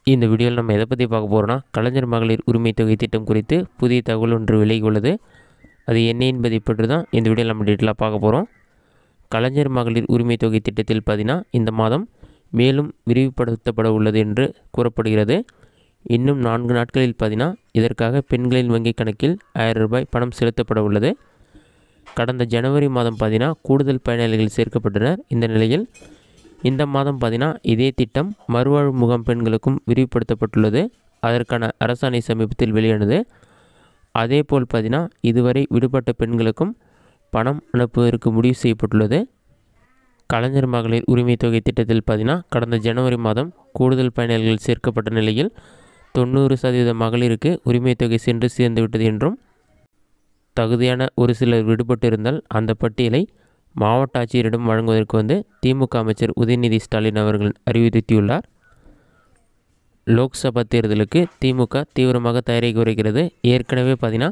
இந்த வீடியோவில் நம்ம எதை பற்றி பார்க்க போகிறோம்னா கலைஞர் மகளிர் உரிமை தொகை திட்டம் குறித்து புதிய தகவல் ஒன்று விலகி உள்ளது அது என்ன என்பதை பற்றி தான் இந்த வீடியோவில் நம்ம டீட்டெயிலாக பார்க்க போகிறோம் கலைஞர் மகளிர் உரிமை தொகை திட்டத்தில் பார்த்தீங்கன்னா இந்த மாதம் மேலும் விரிவுபடுத்தப்பட உள்ளது என்று கூறப்படுகிறது இன்னும் நான்கு நாட்களில் பார்த்தீங்கன்னா இதற்காக பெண்களின் வங்கிக் கணக்கில் ஆயிரம் ரூபாய் பணம் செலுத்தப்பட உள்ளது கடந்த ஜனவரி மாதம் பார்த்தீங்கன்னா கூடுதல் பயனாளிகள் சேர்க்கப்பட்டனர் இந்த நிலையில் இந்த மாதம் பார்த்தீங்கன்னா இதே திட்டம் மறுவாழ்வு முகாம் பெண்களுக்கும் விரிவுபடுத்தப்பட்டுள்ளது அதற்கான அரசாணை சமீபத்தில் வெளியானது அதேபோல் பார்த்தீங்கன்னா இதுவரை விடுபட்ட பெண்களுக்கும் பணம் அனுப்புவதற்கு முடிவு செய்யப்பட்டுள்ளது கலைஞர் மகளிர் உரிமை தொகை திட்டத்தில் பார்த்தீங்கன்னா கடந்த ஜனவரி மாதம் கூடுதல் பயனாளிகள் சேர்க்கப்பட்ட நிலையில் தொண்ணூறு சதவீத மகளிருக்கு உரிமை தொகை சென்று சேர்ந்துவிட்டது என்றும் தகுதியான ஒரு சிலர் விடுபட்டு இருந்தால் அந்த பட்டியலை மாவட்ட ஆட்சியரிடம் வழங்குவதற்கு வந்து திமுக அமைச்சர் உதயநிதி ஸ்டாலின் அவர்கள் அறிவுறுத்தியுள்ளார் லோக்சபா தேர்தலுக்கு திமுக தீவிரமாக தயாராகி வருகிறது ஏற்கனவே பார்த்தீங்கன்னா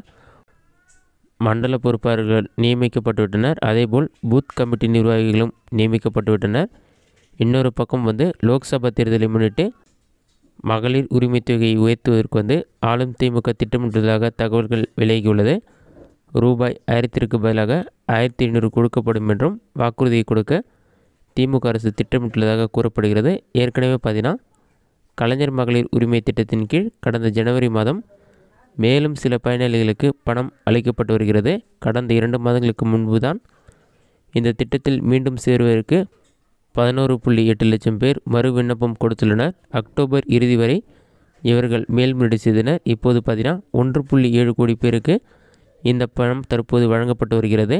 மண்டல பொறுப்பாளர்கள் நியமிக்கப்பட்டுவிட்டனர் அதேபோல் பூத் கமிட்டி நிர்வாகிகளும் நியமிக்கப்பட்டுவிட்டனர் இன்னொரு பக்கம் வந்து லோக்சபா தேர்தலை முன்னிட்டு மகளிர் உரிமைத் தொகையை உயர்த்துவதற்கு வந்து ஆளும் திமுக திட்டமிட்டுள்ளதாக தகவல்கள் விலகியுள்ளது ரூபாய் ஆயிரத்திற்கு பதிலாக ஆயிரத்தி ஐநூறு கொடுக்கப்படும் என்றும் வாக்குறுதியை கொடுக்க திமுக அரசு திட்டமிட்டுள்ளதாக கூறப்படுகிறது ஏற்கனவே பார்த்தீங்கன்னா கலைஞர் மகளிர் உரிமை திட்டத்தின் கீழ் கடந்த ஜனவரி மாதம் மேலும் சில பயனாளிகளுக்கு பணம் அளிக்கப்பட்டு வருகிறது கடந்த இரண்டு மாதங்களுக்கு முன்பு தான் இந்த திட்டத்தில் மீண்டும் சேருவதற்கு பதினோரு புள்ளி எட்டு லட்சம் பேர் மறு விண்ணப்பம் கொடுத்துள்ளனர் அக்டோபர் இறுதி வரை இவர்கள் மேல்முறையீடு செய்தனர் இப்போது பார்த்தீங்கன்னா ஒன்று புள்ளி ஏழு கோடி பேருக்கு இந்த பணம் தற்போது வழங்கப்பட்டு வருகிறது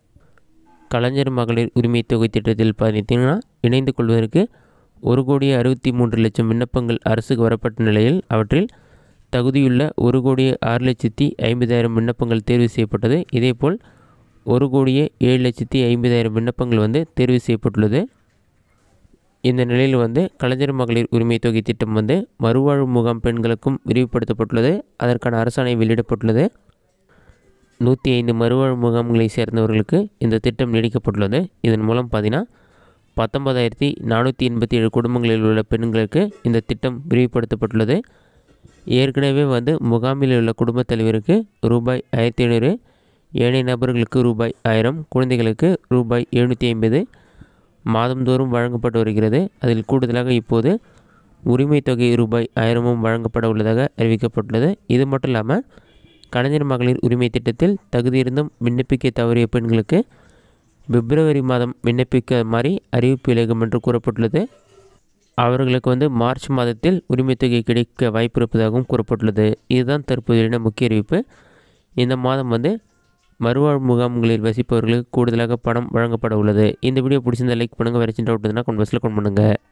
கலைஞர் மகளிர் உரிமை தொகை திட்டத்தில் பார்த்தீங்கன்னா இணைந்து கொள்வதற்கு ஒரு கோடியே அறுபத்தி மூன்று லட்சம் விண்ணப்பங்கள் அரசுக்கு வரப்பட்ட நிலையில் அவற்றில் தகுதியுள்ள ஒரு கோடியே ஆறு லட்சத்தி ஐம்பதாயிரம் விண்ணப்பங்கள் தேர்வு செய்யப்பட்டது இதேபோல் ஒரு கோடியே ஏழு லட்சத்தி ஐம்பதாயிரம் விண்ணப்பங்கள் வந்து தேர்வு செய்யப்பட்டுள்ளது இந்த நிலையில் வந்து கலைஞர் மகளிர் உரிமை தொகை திட்டம் வந்து மறுவாழ்வு முகாம் பெண்களுக்கும் விரிவுபடுத்தப்பட்டுள்ளது அதற்கான அரசாணை வெளியிடப்பட்டுள்ளது நூற்றி ஐந்து மறுவாழ்வு முகாம்களை சேர்ந்தவர்களுக்கு இந்த திட்டம் நீடிக்கப்பட்டுள்ளது இதன் மூலம் பார்த்தீங்கன்னா பத்தொன்பதாயிரத்தி நானூற்றி எண்பத்தி ஏழு குடும்பங்களில் உள்ள பெண்களுக்கு இந்த திட்டம் விரிவுபடுத்தப்பட்டுள்ளது ஏற்கனவே வந்து முகாமில் உள்ள குடும்பத் தலைவருக்கு ரூபாய் ஆயிரத்தி ஐநூறு ஏழை நபர்களுக்கு ரூபாய் ஆயிரம் குழந்தைகளுக்கு ரூபாய் எழுநூற்றி ஐம்பது மாதந்தோறும் வழங்கப்பட்டு வருகிறது அதில் கூடுதலாக இப்போது உரிமை தொகை ரூபாய் ஆயிரமும் வழங்கப்பட உள்ளதாக அறிவிக்கப்பட்டுள்ளது இது மட்டும் இல்லாமல் கலைஞர் மகளிர் உரிமை திட்டத்தில் தகுதியிருந்தும் விண்ணப்பிக்க தவறிய பெண்களுக்கு பிப்ரவரி மாதம் விண்ணப்பிக்க மாதிரி அறிவிப்பு இலகம் என்று கூறப்பட்டுள்ளது அவர்களுக்கு வந்து மார்ச் மாதத்தில் உரிமைத் தொகை கிடைக்க வாய்ப்பு இருப்பதாகவும் கூறப்பட்டுள்ளது இதுதான் தற்போதைய முக்கிய அறிவிப்பு இந்த மாதம் வந்து மறுவாழ்வு முகாம்களில் வசிப்பவர்களுக்கு கூடுதலாக பணம் வழங்கப்பட உள்ளது இந்த வீடியோ பிடிச்சிருந்தா லைக் பண்ணுங்கள் வேறு சின்ன டவுட் இருந்தால் கொண்டு பஸ்ஸில் கொண்டு பண்ணுங்கள்